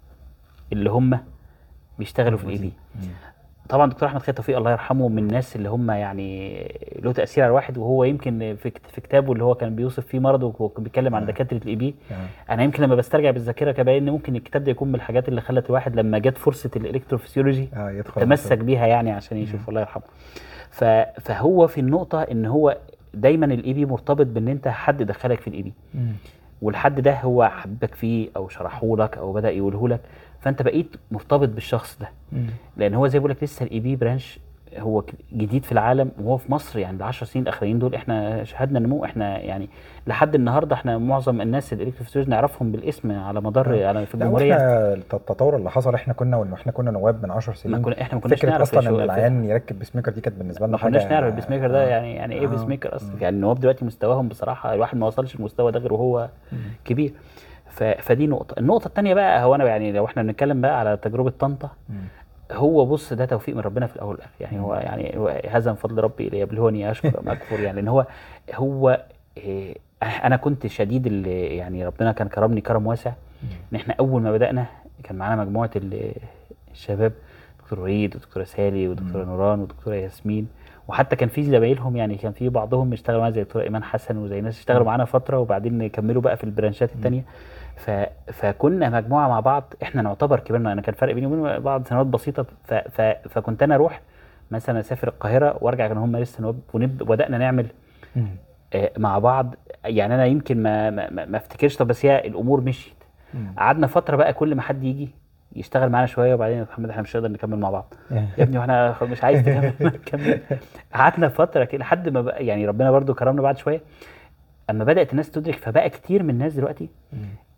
اللي هم بيشتغلوا في الاي بي مم. طبعا دكتور احمد خالد توفيق الله يرحمه من الناس اللي هم يعني له تاثير على الواحد وهو يمكن في كت- في كتابه اللي هو كان بيوصف فيه مرضه وكان بيتكلم عن آه. دكاتره الاي بي آه. انا يمكن لما بسترجع بالذاكره كبقى ان ممكن الكتاب ده يكون من الحاجات اللي خلت الواحد لما جت فرصه الالكتروفيسيولوجي اه يدخل تمسك بيها يعني عشان يشوف الله يرحمه ف... فهو في النقطه ان هو دايما الاي بي مرتبط بان انت حد دخلك في الاي بي مم. والحد ده هو حبك فيه او شرحه لك او بدا يقوله لك فانت بقيت مرتبط بالشخص ده مم. لان هو زي ما بقول لك لسه الاي بي برانش هو ك- جديد في العالم وهو في مصر يعني ال 10 سنين الاخرين دول احنا شهدنا نمو احنا يعني لحد النهارده احنا معظم الناس الالكتروفيسيولوجي نعرفهم بالاسم على مدار آه. على في لا الجمهوريه واحنا الت- التطور اللي حصل احنا كنا وان احنا كنا نواب من 10 ما سنين كنا احنا ما كناش فكره نعرف اصلا شو- ان العيان يركب بيس ميكر دي كانت بالنسبه لنا ما كناش حاجة- نعرف البيس ميكر ده آه. يعني يعني ايه آه. بيس ميكر اصلا مم. يعني النواب دلوقتي مستواهم بصراحه الواحد ما وصلش المستوى ده غير وهو مم. كبير ف... فدي نقطه النقطه الثانيه بقى هو انا يعني لو احنا بنتكلم بقى على تجربه طنطا مم. هو بص ده توفيق من ربنا في الاول والاخر يعني هو يعني هو هذا من فضل ربي ليبلوني اشكر ام اكفر يعني ان هو هو إيه انا كنت شديد ال- يعني ربنا كان كرمني كرم واسع ان احنا اول ما بدانا كان معانا مجموعه ال- الشباب دكتور وليد ودكتوره سالي ودكتوره مم. نوران ودكتوره ياسمين وحتى كان في زمايلهم يعني كان في بعضهم اشتغلوا معانا زي دكتوره ايمان حسن وزي ناس اشتغلوا معانا فتره وبعدين كملوا بقى في البرانشات التانيه ف... فكنا مجموعه مع بعض احنا نعتبر كبرنا انا كان فرق بيني وبين بعض سنوات بسيطه ف... ف... فكنت انا اروح مثلا اسافر القاهره وارجع كانوا هم لسه نواب ونب... بدانا نعمل مم. آه، مع بعض يعني انا يمكن ما ما, ما ما افتكرش طب بس هي الامور مشيت مم. قعدنا فتره بقى كل ما حد يجي يشتغل معانا شويه وبعدين يا محمد احنا مش هنقدر نكمل مع بعض يا ابني واحنا خ- مش عايز تكمل نكمل قعدنا فتره كده لحد ما بقى يعني ربنا برضو كرمنا بعد شويه اما بدات الناس تدرك فبقى كتير من الناس دلوقتي مم.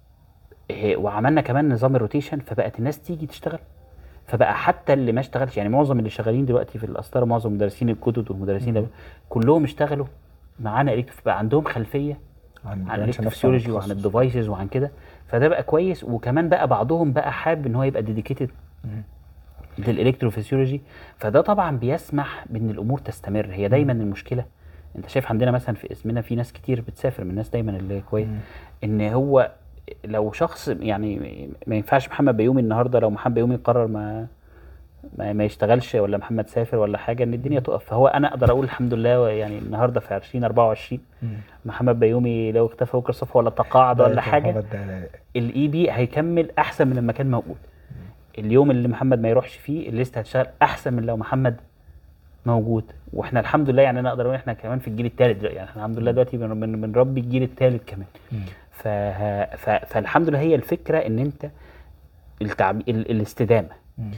إيه، وعملنا كمان نظام الروتيشن فبقت الناس تيجي تشتغل فبقى حتى اللي ما اشتغلش يعني معظم اللي شغالين دلوقتي في الاسطره معظم مدرسين الجدد والمدرسين ده كلهم اشتغلوا معانا الكتف بقى عندهم خلفيه عن عن branch نفسه الالكتروفيسيولوجي وعن التخصص. الديفايسز وعن كده فده بقى كويس وكمان بقى بعضهم بقى حابب ان هو يبقى ديديكيتد مم. للالكتروفيسيولوجي فده طبعا بيسمح بان الامور تستمر هي دايما المشكله انت شايف عندنا مثلا في اسمنا في ناس كتير بتسافر من الناس دايما اللي كويس مم. ان هو لو شخص يعني ما ينفعش محمد بيومي النهارده لو محمد بيومي قرر ما ما, ما يشتغلش ولا محمد سافر ولا حاجه ان الدنيا تقف فهو انا اقدر اقول الحمد لله يعني النهارده في 2024 مم. محمد بيومي لو اختفى بكره صفى ولا تقاعد ده ولا يا حاجه محمد ده- الاي بي هيكمل احسن من لما كان موجود اليوم اللي محمد ما يروحش فيه الليست هتشتغل احسن من لو محمد موجود واحنا الحمد لله يعني انا اقدر اقول احنا كمان في الجيل الثالث دلوقتي يعني احنا الحمد لله دلوقتي بن- بن- بنربي الجيل الثالث كمان مم. ف... ف... فالحمد لله هي الفكره ان انت التعب... ال... الاستدامه مم.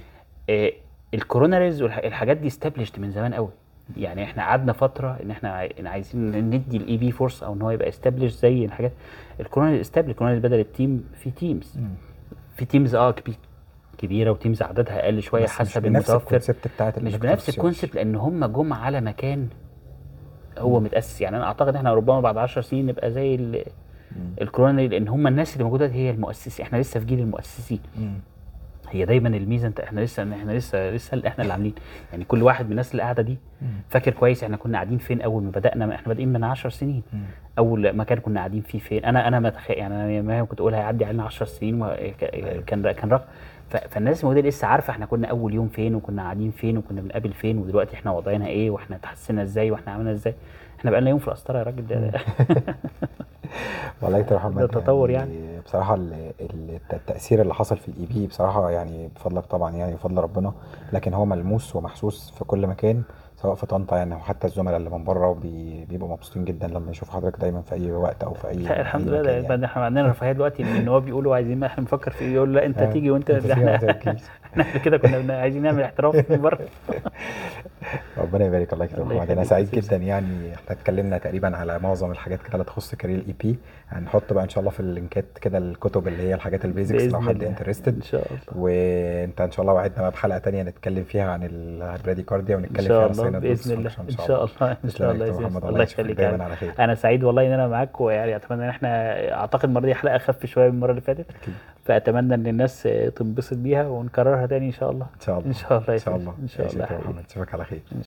آه الكوروناريز والحاجات دي استابلشت من زمان قوي يعني احنا قعدنا فتره ان احنا عاي- إن عايزين ندي الاي بي فرصه او ان هو يبقى استابلش زي الحاجات الكوروناري استابلش الكوروناري بدل التيم في تيمز في تيمز اه كبير كبيره وتيمز عددها اقل شويه بس مش حسب بنفس المتوفر الكونسيبت بتاعت مش الإلكتروفيسيولوجي. بنفس الكونسيبت لان هم جم على مكان هو متاسس يعني انا اعتقد احنا ربما بعد 10 سنين نبقى زي ال- مم. الكورونري لان هم الناس اللي موجوده دي هي المؤسسين احنا لسه في جيل المؤسسين مم. هي دايما الميزه انت احنا لسه احنا لسه لسه احنا اللي عاملين يعني كل واحد من الناس اللي قاعده دي مم. فاكر كويس احنا كنا قاعدين فين اول ما بدانا احنا بادئين من 10 سنين مم. اول مكان كنا قاعدين فيه فين انا انا ما تخيل يعني انا ما كنت اقول هيعدي علينا 10 سنين و- ك- كان كان رقم ف- فالناس الموجوده لسه عارفه احنا كنا اول يوم فين وكنا قاعدين فين وكنا بنقابل فين ودلوقتي احنا وضعنا ايه واحنا اتحسنا ازاي واحنا عملنا ازاي احنا بقى لنا يوم في القسطره يا راجل ده والله يا دكتور محمد ده تطور بصراحه ال- ال- التاثير اللي حصل في الاي بي بصراحه يعني بفضلك طبعا يعني بفضل ربنا لكن هو ملموس ومحسوس في كل مكان سواء في طنطا يعني وحتى الزملاء اللي من بره بي- بيبقوا مبسوطين جدا لما يشوفوا حضرتك دايما في اي وقت او في اي لا الحمد أي لله مكان ده يعني. ده احنا عندنا رفاهيه دلوقتي ان إن هو بيقولوا عايزين احنا بنفكر في يقول لا انت آه، تيجي وانت أنت ده تيجي احنا وأنت تجيش. احنا قبل كده كنا بن- عايزين نعمل احتراف من بره ربنا يبارك الله يكرمك الله محمد انا يخليك. سعيد جدا يعني احنا اتكلمنا تقريبا على معظم الحاجات كده اللي تخص كارير الاي بي هنحط بقى ان شاء الله في اللينكات كده الكتب اللي هي الحاجات البيزكس لو باذن حد الله انترستد ان شاء الله وانت ان شاء الله وعدنا بقى بحلقه تانية نتكلم فيها عن البراديكارديا ان ونتكلم فيها شاء عن الله سينات باذن الله dysfunction ان شاء الله ان تسلم شاء يا الله يا دكتور زين. محمد الله الله يشوفك يخليك دايما يعني. على خير انا سعيد والله ان انا معاك ويعني اتمنى ان احنا اعتقد المره دي حلقه اخف شويه من المره اللي فاتت اكيد فاتمنى ان الناس تنبسط بيها ونكررها تاني ان شاء الله ان شاء الله ان شاء الله يا ان شاء سيدي. الله ان شاء ماشي الله يا دكتور يا حبيبي. محمد اشوفك على خير